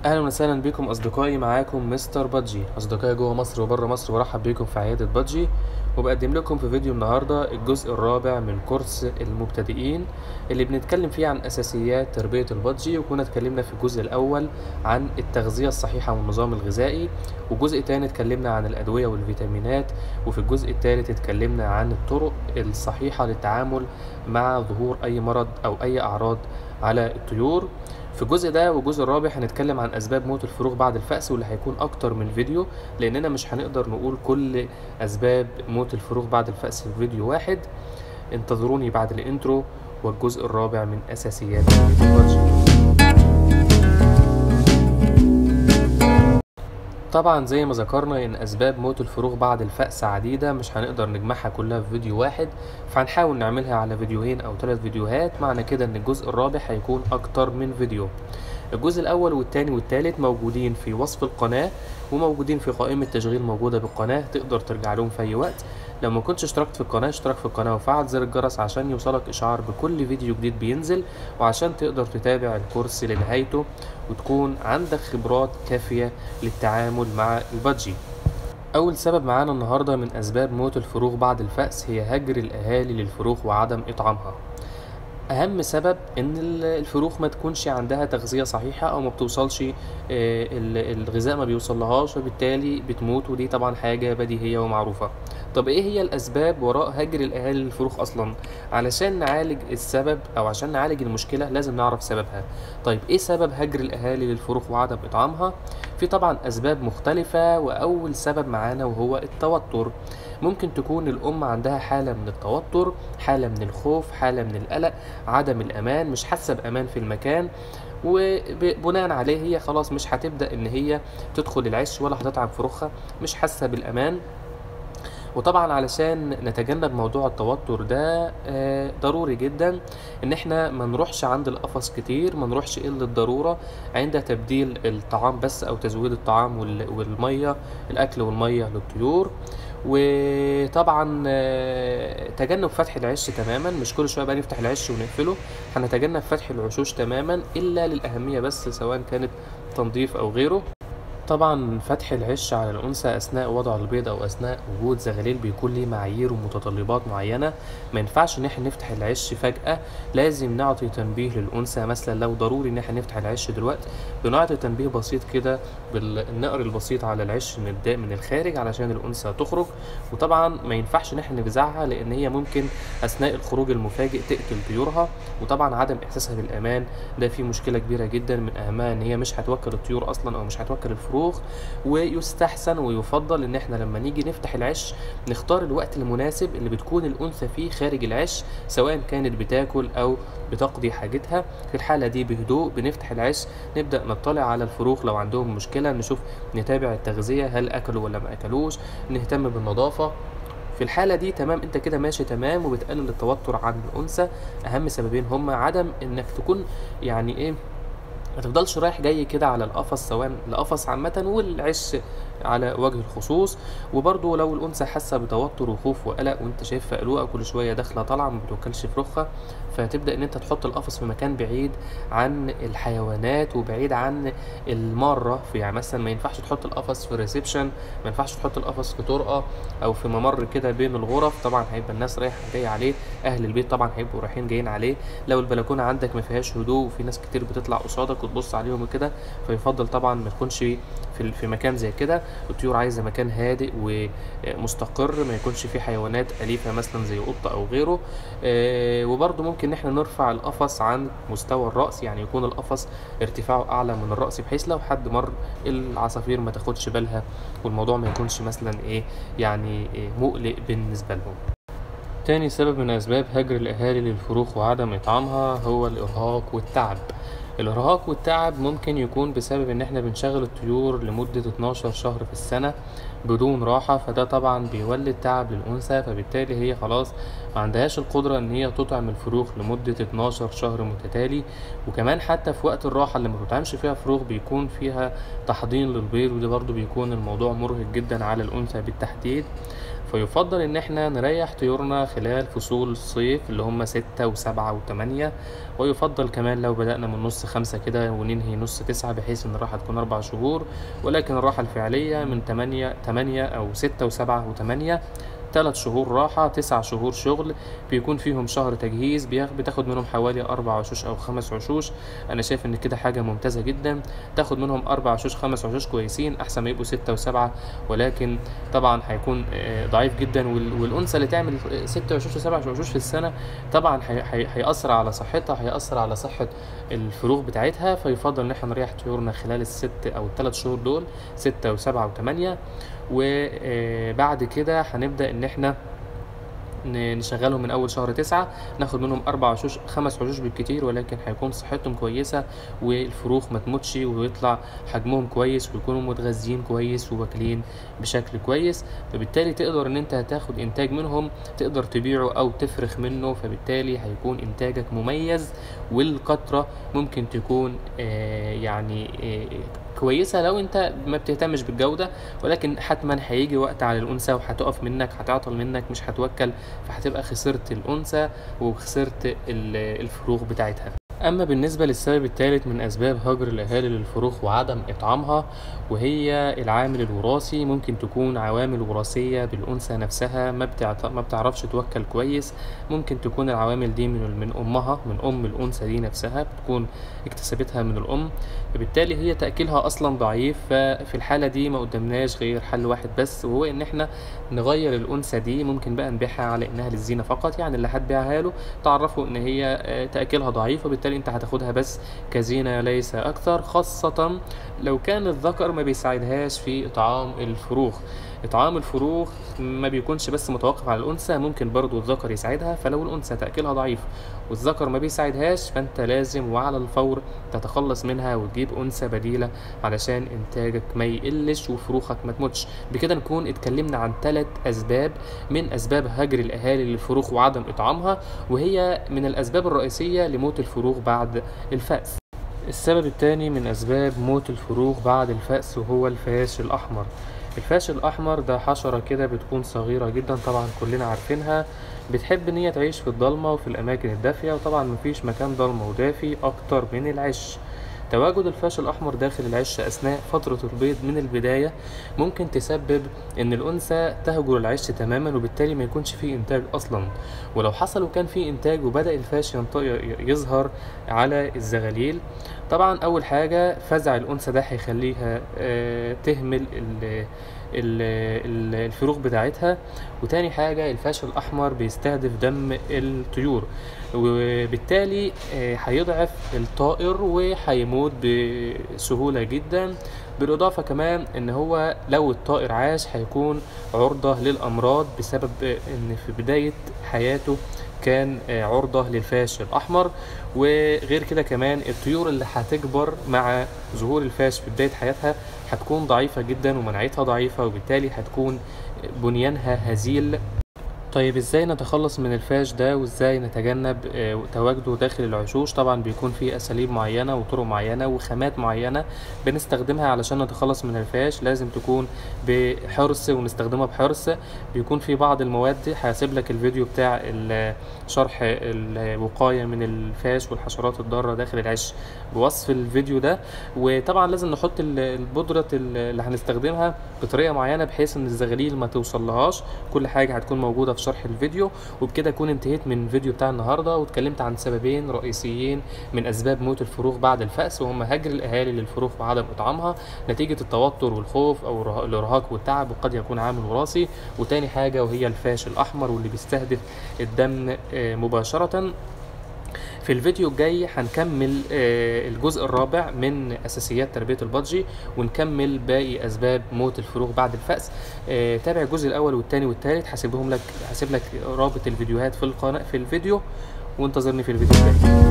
اهلا وسهلا بكم اصدقائي معاكم مستر بادجي اصدقائي جوه مصر وبره مصر برحب بكم في عياده بادجي وبقدم لكم في فيديو النهارده الجزء الرابع من كورس المبتدئين اللي بنتكلم فيه عن اساسيات تربيه البادجي وكنا اتكلمنا في الجزء الاول عن التغذيه الصحيحه والنظام الغذائي وجزء تاني اتكلمنا عن الادويه والفيتامينات وفي الجزء الثالث اتكلمنا عن الطرق الصحيحه للتعامل مع ظهور اي مرض او اي اعراض على الطيور في الجزء ده والجزء الرابع هنتكلم عن اسباب موت الفروخ بعد الفأس واللي هيكون اكتر من فيديو لاننا مش هنقدر نقول كل اسباب موت الفروخ بعد الفأس في فيديو واحد انتظروني بعد الانترو والجزء الرابع من اساسيات البادجي طبعا زي ما ذكرنا ان اسباب موت الفروخ بعد الفأس عديدة مش هنقدر نجمعها كلها في فيديو واحد فهنحاول نعملها على فيديوهين او ثلاث فيديوهات معنى كده ان الجزء الرابع هيكون اكتر من فيديو الجزء الاول والثاني والثالث موجودين في وصف القناة وموجودين في قائمة تشغيل موجودة بالقناة تقدر ترجع لهم في اي وقت لو ما كنتش اشتركت في القناة اشترك في القناة وفعل زر الجرس عشان يوصلك اشعار بكل فيديو جديد بينزل وعشان تقدر تتابع الكورس لنهايته وتكون عندك خبرات كافية للتعامل مع البادجي أول سبب معانا النهاردة من أسباب موت الفروخ بعد الفأس هي هجر الأهالي للفروخ وعدم إطعامها اهم سبب ان الفروخ ما تكونش عندها تغذيه صحيحه او ما بتوصلش الغذاء ما بيوصلهاش وبالتالي بتموت ودي طبعا حاجه بديهيه ومعروفه طب ايه هي الاسباب وراء هجر الاهالي للفروخ اصلا علشان نعالج السبب او عشان نعالج المشكله لازم نعرف سببها طيب ايه سبب هجر الاهالي للفروخ وعدم اطعامها في طبعا اسباب مختلفه واول سبب معانا وهو التوتر ممكن تكون الام عندها حاله من التوتر حاله من الخوف حاله من القلق عدم الامان مش حاسه بامان في المكان وبناء عليه هي خلاص مش هتبدا ان هي تدخل العش ولا هتطعم فروخها مش حاسه بالامان وطبعا علشان نتجنب موضوع التوتر ده آه ضروري جدا ان احنا ما نروحش عند القفص كتير ما نروحش الا الضروره عند تبديل الطعام بس او تزويد الطعام والميه الاكل والميه للطيور وطبعا تجنب فتح العش تماما مش كل شويه بقى نفتح العش ونقفله هنتجنب فتح العشوش تماما الا للاهميه بس سواء كانت تنظيف او غيره طبعا فتح العش على الأنثى أثناء وضع البيض أو أثناء وجود زغاليل بيكون ليه معايير ومتطلبات معينة ما ينفعش إن احنا نفتح العش فجأة لازم نعطي تنبيه للأنثى مثلا لو ضروري إن احنا نفتح العش دلوقتي بنعطي تنبيه بسيط كده بالنقر البسيط على العش من من الخارج علشان الأنثى تخرج وطبعا ما ينفعش إن احنا نفزعها لأن هي ممكن أثناء الخروج المفاجئ تقتل طيورها وطبعا عدم إحساسها بالأمان ده فيه مشكلة كبيرة جدا من أهمها إن هي مش هتوكل الطيور أصلا أو مش هتوكل الفروخ الفروخ ويستحسن ويفضل ان احنا لما نيجي نفتح العش نختار الوقت المناسب اللي بتكون الانثى فيه خارج العش سواء كانت بتاكل او بتقضي حاجتها في الحاله دي بهدوء بنفتح العش نبدا نطلع على الفروخ لو عندهم مشكله نشوف نتابع التغذيه هل اكلوا ولا ما اكلوش نهتم بالنظافه في الحالة دي تمام انت كده ماشي تمام وبتقلل التوتر عن الأنثى أهم سببين هما عدم انك تكون يعني ايه ما تفضلش رايح جاي كده على القفص سواء القفص عامة والعش على وجه الخصوص وبرضه لو الأنثى حاسة بتوتر وخوف وقلق وأنت شايفها قلوقة كل شوية داخلة طالعة ما بتوكلش فروخها فتبدأ إن أنت تحط القفص في مكان بعيد عن الحيوانات وبعيد عن المارة في يعني مثلا ما ينفعش تحط القفص في ريسبشن ما ينفعش تحط القفص في طرقة أو في ممر كده بين الغرف طبعا هيبقى الناس رايحة جاية عليه أهل البيت طبعا هيبقوا رايحين جايين عليه لو البلكونة عندك ما فيهاش هدوء وفي ناس كتير بتطلع قصادك وتبص عليهم وكده فيفضل طبعا ما تكونش في في مكان زي كده الطيور عايزه مكان هادئ ومستقر ما يكونش فيه حيوانات اليفه مثلا زي قطه او غيره آه وبرده ممكن ان احنا نرفع القفص عن مستوى الراس يعني يكون القفص ارتفاعه اعلى من الراس بحيث لو حد مر العصافير ما تاخدش بالها والموضوع ما يكونش مثلا ايه يعني إيه مقلق بالنسبه لهم تاني سبب من اسباب هجر الاهالي للفروخ وعدم اطعامها هو الارهاق والتعب الارهاق والتعب ممكن يكون بسبب ان احنا بنشغل الطيور لمدة 12 شهر في السنة بدون راحة فده طبعا بيولد تعب للأنثى فبالتالي هي خلاص ما عندهاش القدرة ان هي تطعم الفروخ لمدة 12 شهر متتالي وكمان حتى في وقت الراحة اللي ما بتطعمش فيها فروخ بيكون فيها تحضير للبيض وده برضو بيكون الموضوع مرهق جدا على الأنثى بالتحديد فيفضل ان احنا نريح طيورنا خلال فصول الصيف اللي هم ستة وسبعة وثمانية ويفضل كمان لو بدأنا من نص خمسة كده وننهي نص تسعة بحيث ان الراحة تكون اربع شهور ولكن الراحة الفعلية من تمانية تمانية او ستة وسبعة وثمانية تلات شهور راحة تسع شهور شغل بيكون فيهم شهر تجهيز بياخ- بتاخد منهم حوالي أربع عشوش أو خمس عشوش أنا شايف إن كده حاجة ممتازة جدا تاخد منهم أربع عشوش خمس عشوش كويسين أحسن ما يبقوا ستة وسبعة ولكن طبعا هيكون آه، ضعيف جدا وال- والأنثى اللي تعمل آه، ست عشوش وسبع عشوش في السنة طبعا هي- هي- هيأثر على صحتها هيأثر على صحة الفروغ بتاعتها فيفضل إن احنا نريح طيورنا خلال الست أو الثلاث شهور دول ستة وسبعة وثمانية وبعد كده هنبدأ إن احنا ن- نشغلهم من اول شهر تسعة ناخد منهم اربع عشوش خمس عشوش بالكتير ولكن هيكون صحتهم كويسة والفروخ ما تموتش ويطلع حجمهم كويس ويكونوا متغذيين كويس وواكلين بشكل كويس فبالتالي تقدر ان انت تاخد انتاج منهم تقدر تبيعه او تفرخ منه فبالتالي هيكون انتاجك مميز والقطرة ممكن تكون آه يعني آه كويسة لو انت ما بتهتمش بالجودة ولكن حتما هيجي وقت على الانثى وهتقف منك هتعطل منك مش هتوكل فهتبقى خسرت الانثى وخسرت ال- الفروخ بتاعتها اما بالنسبه للسبب الثالث من اسباب هجر الاهالي للفروخ وعدم اطعامها وهي العامل الوراثي ممكن تكون عوامل وراثيه بالانثى نفسها ما بتعت... ما بتعرفش توكل كويس ممكن تكون العوامل دي من من امها من ام الانثى دي نفسها بتكون اكتسبتها من الام فبالتالي هي تاكيلها اصلا ضعيف ففي الحاله دي ما قدامناش غير حل واحد بس وهو ان احنا نغير الانثى دي ممكن بقى نبيعها على انها للزينه فقط يعني اللي هتبيعها له تعرفه ان هي آه، تاكيلها ضعيف وبالتالي انت هتاخدها بس كزينه ليس اكثر خاصه لو كان الذكر ما بيساعدهاش في اطعام الفروخ اطعام الفروخ ما بيكونش بس متوقف على الانثى ممكن برضو الذكر يساعدها فلو الانثى تاكيلها ضعيف والذكر ما بيساعدهاش فانت لازم وعلى الفور تتخلص منها وتجيب انثى بديله علشان انتاجك ما يقلش وفروخك ما تموتش بكده نكون اتكلمنا عن ثلاث اسباب من اسباب هجر الاهالي للفروخ وعدم اطعامها وهي من الاسباب الرئيسيه لموت الفروخ بعد الفأس السبب الثاني من اسباب موت الفروخ بعد الفأس وهو الفاش الاحمر الفاش الاحمر ده حشره كده بتكون صغيره جدا طبعا كلنا عارفينها بتحب ان هي تعيش في الضلمه وفي الاماكن الدافيه وطبعا مفيش مكان ضلمه ودافي اكتر من العش تواجد الفاش الأحمر داخل العش أثناء فترة البيض من البداية ممكن تسبب إن الأنثى تهجر العش تماما وبالتالي ما يكونش فيه إنتاج أصلا ولو حصل وكان فيه إنتاج وبدأ الفاش ينط- يظهر على الزغاليل طبعا أول حاجة فزع الأنثى ده هيخليها آه، تهمل ال- ال- ال- الفروخ بتاعتها وتاني حاجة الفاش الأحمر بيستهدف دم الطيور وبالتالي آه، هيضعف الطائر وهيموت بسهولة جدا بالإضافة كمان إن هو لو الطائر عاش هيكون عرضة للأمراض بسبب آه، إن في بداية حياته كان آه، عرضة للفاش الأحمر وغير كده كمان الطيور اللي هتكبر مع ظهور الفاش في بداية حياتها هتكون ضعيفة جدا ومناعتها ضعيفة وبالتالي هتكون بنيانها هزيل طيب ازاي نتخلص من الفاش ده وازاي نتجنب آه، تواجده داخل العشوش طبعا بيكون في اساليب معينه وطرق معينه وخامات معينه بنستخدمها علشان نتخلص من الفاش لازم تكون بحرص ونستخدمها بحرص بيكون في بعض المواد هسيب لك الفيديو بتاع ال- شرح الوقايه من الفاش والحشرات الضاره داخل العش بوصف الفيديو ده وطبعا لازم نحط ال- البودره اللي هنستخدمها بطريقه معينه بحيث ان الزغاليل ما توصلهاش كل حاجه هتكون موجوده في شرح الفيديو وبكده اكون انتهيت من الفيديو بتاع النهارده واتكلمت عن سببين رئيسيين من اسباب موت الفروخ بعد الفأس وهم هجر الاهالي للفروخ وعدم اطعامها نتيجه التوتر والخوف او الره- الارهاق والتعب وقد يكون عامل وراثي وتاني حاجه وهي الفاش الاحمر واللي بيستهدف الدم آه، مباشره في الفيديو الجاي هنكمل آه، الجزء الرابع من اساسيات تربيه البادجي ونكمل باقي اسباب موت الفروخ بعد الفأس آه، تابع الجزء الاول والثاني والثالث هسيبهم لك هسيب لك رابط الفيديوهات في القناه في الفيديو وانتظرني في الفيديو الجاي